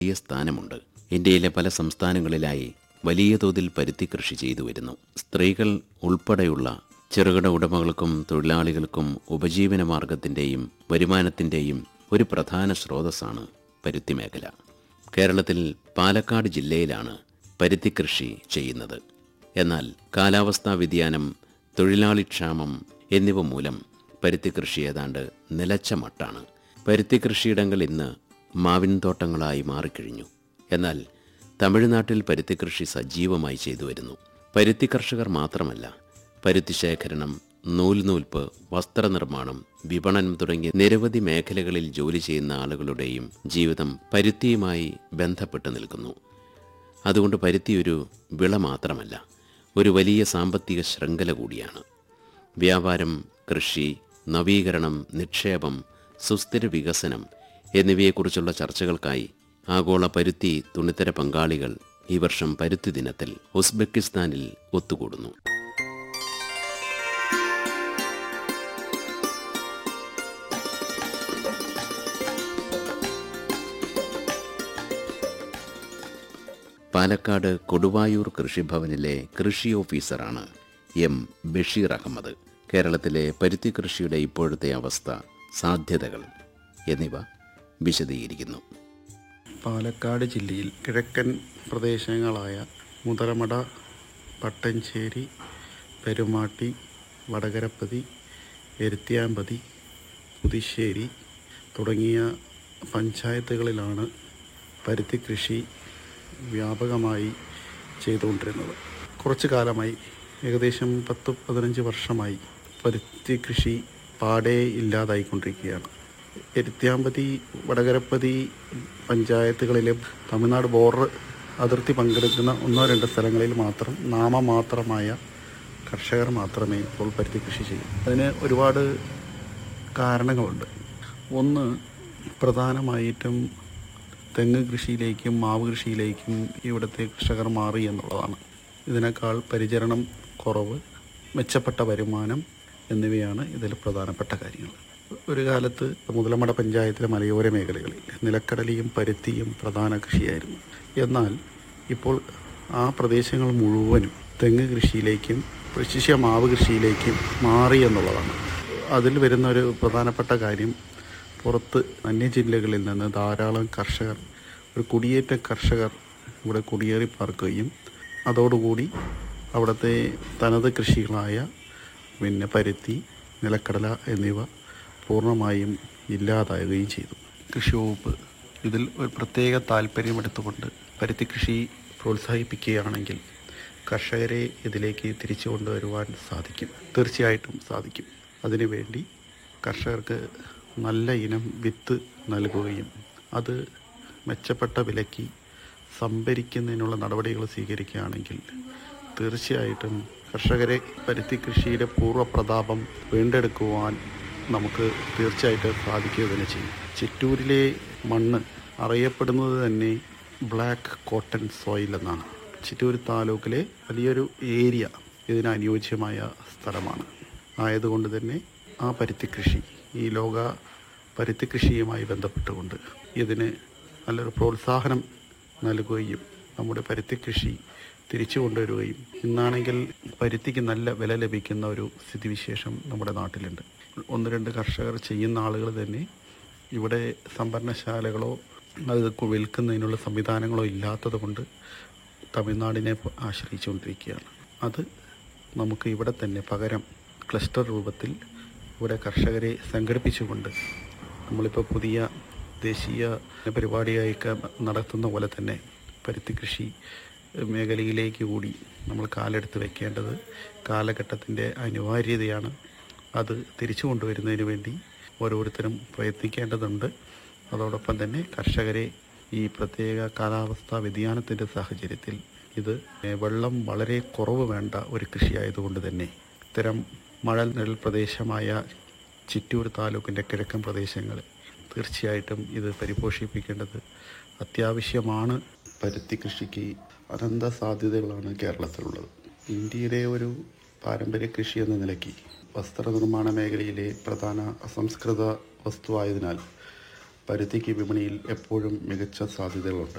വലിയ സ്ഥാനമുണ്ട് ഇന്ത്യയിലെ പല സംസ്ഥാനങ്ങളിലായി വലിയ തോതിൽ പരുത്തി കൃഷി ചെയ്തു വരുന്നു സ്ത്രീകൾ ഉൾപ്പെടെയുള്ള ചെറുകിട ഉടമകൾക്കും തൊഴിലാളികൾക്കും ഉപജീവന മാർഗത്തിൻ്റെയും വരുമാനത്തിൻ്റെയും ഒരു പ്രധാന സ്രോതസ്സാണ് പരുത്തി മേഖല കേരളത്തിൽ പാലക്കാട് ജില്ലയിലാണ് പരുത്തി കൃഷി ചെയ്യുന്നത് എന്നാൽ കാലാവസ്ഥാ വ്യതിയാനം തൊഴിലാളിക്ഷാമം എന്നിവ മൂലം പരുത്തി കൃഷി ഏതാണ്ട് നിലച്ച മട്ടാണ് പരുത്തി കൃഷിയിടങ്ങൾ ഇന്ന് മാവിൻ തോട്ടങ്ങളായി മാറിക്കഴിഞ്ഞു എന്നാൽ തമിഴ്നാട്ടിൽ പരുത്തി കൃഷി സജീവമായി ചെയ്തു വരുന്നു പരുത്തി കർഷകർ മാത്രമല്ല പരുത്തി ശേഖരണം നൂൽനൂൽപ്പ് വസ്ത്രനിർമ്മാണം വിപണനം തുടങ്ങിയ നിരവധി മേഖലകളിൽ ജോലി ചെയ്യുന്ന ആളുകളുടെയും ജീവിതം പരുത്തിയുമായി ബന്ധപ്പെട്ട് നിൽക്കുന്നു അതുകൊണ്ട് പരുത്തി ഒരു വിള മാത്രമല്ല ഒരു വലിയ സാമ്പത്തിക ശൃംഖല കൂടിയാണ് വ്യാപാരം കൃഷി നവീകരണം നിക്ഷേപം സുസ്ഥിര വികസനം എന്നിവയെക്കുറിച്ചുള്ള ചർച്ചകൾക്കായി ആഗോള പരുത്തി തുണിത്തര പങ്കാളികൾ ഈ വർഷം പരുത്തി ദിനത്തിൽ ഉസ്ബെക്കിസ്ഥാനിൽ ഒത്തുകൂടുന്നു പാലക്കാട് കൊടുവായൂർ കൃഷിഭവനിലെ കൃഷി ഓഫീസറാണ് എം ബഷീർ അഹമ്മദ് കേരളത്തിലെ പരുത്തി കൃഷിയുടെ ഇപ്പോഴത്തെ അവസ്ഥ സാധ്യതകൾ എന്നിവ വിശദീകരിക്കുന്നു പാലക്കാട് ജില്ലയിൽ കിഴക്കൻ പ്രദേശങ്ങളായ മുതലമട പട്ടഞ്ചേരി പെരുമാട്ടി വടകരപ്പതി എരുത്തിയാമ്പതി പുതുശ്ശേരി തുടങ്ങിയ പഞ്ചായത്തുകളിലാണ് പരുത്തി കൃഷി വ്യാപകമായി ചെയ്തുകൊണ്ടിരുന്നത് കുറച്ചു കാലമായി ഏകദേശം പത്ത് പതിനഞ്ച് വർഷമായി പരുത്തി കൃഷി പാടെ ഇല്ലാതായിക്കൊണ്ടിരിക്കുകയാണ് എരുത്തിയാമ്പതി വടകരപ്പതി പഞ്ചായത്തുകളിലെ തമിഴ്നാട് ബോർഡർ അതിർത്തി പങ്കെടുക്കുന്ന ഒന്നോ രണ്ടോ സ്ഥലങ്ങളിൽ മാത്രം നാമമാത്രമായ കർഷകർ മാത്രമേ ഇപ്പോൾ പരുത്തി കൃഷി ചെയ്യൂ അതിന് ഒരുപാട് കാരണങ്ങളുണ്ട് ഒന്ന് പ്രധാനമായിട്ടും തെങ്ങ് കൃഷിയിലേക്കും മാവ് കൃഷിയിലേക്കും ഇവിടുത്തെ കർഷകർ മാറി എന്നുള്ളതാണ് ഇതിനേക്കാൾ പരിചരണം കുറവ് മെച്ചപ്പെട്ട വരുമാനം എന്നിവയാണ് ഇതിൽ പ്രധാനപ്പെട്ട കാര്യങ്ങൾ ഒരു കാലത്ത് മുതലമട പഞ്ചായത്തിലെ മലയോര മേഖലകളിൽ നിലക്കടലയും പരുത്തിയും പ്രധാന കൃഷിയായിരുന്നു എന്നാൽ ഇപ്പോൾ ആ പ്രദേശങ്ങൾ മുഴുവനും തെങ്ങ് കൃഷിയിലേക്കും വിശിഷ്യ മാവ് കൃഷിയിലേക്കും മാറി എന്നുള്ളതാണ് അതിൽ വരുന്ന ഒരു പ്രധാനപ്പെട്ട കാര്യം പുറത്ത് അന്യജില്ലകളിൽ നിന്ന് ധാരാളം കർഷകർ ഒരു കുടിയേറ്റ കർഷകർ ഇവിടെ കുടിയേറി പാർക്കുകയും അതോടുകൂടി അവിടുത്തെ തനത് കൃഷികളായ പിന്നെ പരുത്തി നിലക്കടല എന്നിവ പൂർണ്ണമായും ഇല്ലാതാവുകയും ചെയ്തു കൃഷി വകുപ്പ് ഇതിൽ ഒരു പ്രത്യേക താല്പര്യമെടുത്തുകൊണ്ട് പരുത്തി കൃഷി പ്രോത്സാഹിപ്പിക്കുകയാണെങ്കിൽ കർഷകരെ ഇതിലേക്ക് തിരിച്ചു കൊണ്ടുവരുവാൻ സാധിക്കും തീർച്ചയായിട്ടും സാധിക്കും അതിനുവേണ്ടി കർഷകർക്ക് നല്ല ഇനം വിത്ത് നൽകുകയും അത് മെച്ചപ്പെട്ട വിലയ്ക്ക് സംഭരിക്കുന്നതിനുള്ള നടപടികൾ സ്വീകരിക്കുകയാണെങ്കിൽ തീർച്ചയായിട്ടും കർഷകരെ പരുത്തി കൃഷിയുടെ പൂർവ്വപ്രതാപം വീണ്ടെടുക്കുവാൻ നമുക്ക് തീർച്ചയായിട്ടും സാധിക്കുക തന്നെ ചെയ്യും ചിറ്റൂരിലെ മണ്ണ് അറിയപ്പെടുന്നത് തന്നെ ബ്ലാക്ക് കോട്ടൺ സോയിൽ എന്നാണ് ചിറ്റൂർ താലൂക്കിലെ വലിയൊരു ഏരിയ ഇതിന് അനുയോജ്യമായ സ്ഥലമാണ് ആയതുകൊണ്ട് തന്നെ ആ പരുത്തി കൃഷി ഈ ലോക പരുത്തി കൃഷിയുമായി ബന്ധപ്പെട്ടുകൊണ്ട് ഇതിന് നല്ലൊരു പ്രോത്സാഹനം നൽകുകയും നമ്മുടെ പരുത്തി കൃഷി തിരിച്ചു കൊണ്ടുവരികയും ഇന്നാണെങ്കിൽ പരുത്തിക്ക് നല്ല വില ലഭിക്കുന്ന ഒരു സ്ഥിതിവിശേഷം നമ്മുടെ നാട്ടിലുണ്ട് ഒന്ന് രണ്ട് കർഷകർ ചെയ്യുന്ന ആളുകൾ തന്നെ ഇവിടെ സംഭരണശാലകളോ അത് വിൽക്കുന്നതിനുള്ള സംവിധാനങ്ങളോ ഇല്ലാത്തത് കൊണ്ട് തമിഴ്നാടിനെ ആശ്രയിച്ചുകൊണ്ടിരിക്കുകയാണ് അത് നമുക്ക് ഇവിടെ തന്നെ പകരം ക്ലസ്റ്റർ രൂപത്തിൽ ഇവിടെ കർഷകരെ സംഘടിപ്പിച്ചുകൊണ്ട് നമ്മളിപ്പോൾ പുതിയ ദേശീയ പരിപാടിയായിക്കെ നടത്തുന്ന പോലെ തന്നെ പരുത്തി കൃഷി മേഖലയിലേക്ക് കൂടി നമ്മൾ കാലെടുത്ത് വെക്കേണ്ടത് കാലഘട്ടത്തിൻ്റെ അനിവാര്യതയാണ് അത് തിരിച്ചു കൊണ്ടുവരുന്നതിന് വേണ്ടി ഓരോരുത്തരും പ്രയത്നിക്കേണ്ടതുണ്ട് അതോടൊപ്പം തന്നെ കർഷകരെ ഈ പ്രത്യേക കാലാവസ്ഥാ വ്യതിയാനത്തിൻ്റെ സാഹചര്യത്തിൽ ഇത് വെള്ളം വളരെ കുറവ് വേണ്ട ഒരു കൃഷിയായതുകൊണ്ട് തന്നെ ഇത്തരം മഴ നിഴൽ പ്രദേശമായ ചിറ്റൂർ താലൂക്കിൻ്റെ കിഴക്കൻ പ്രദേശങ്ങൾ തീർച്ചയായിട്ടും ഇത് പരിപോഷിപ്പിക്കേണ്ടത് അത്യാവശ്യമാണ് പരുത്തി കൃഷിക്ക് അനന്ത സാധ്യതകളാണ് കേരളത്തിലുള്ളത് ഇന്ത്യയിലെ ഒരു പാരമ്പര്യ കൃഷി എന്ന നിലയ്ക്ക് വസ്ത്രനിർമ്മാണ മേഖലയിലെ പ്രധാന അസംസ്കൃത വസ്തുവായതിനാൽ പരുത്തിക്ക് വിപണിയിൽ എപ്പോഴും മികച്ച സാധ്യതകളുണ്ട്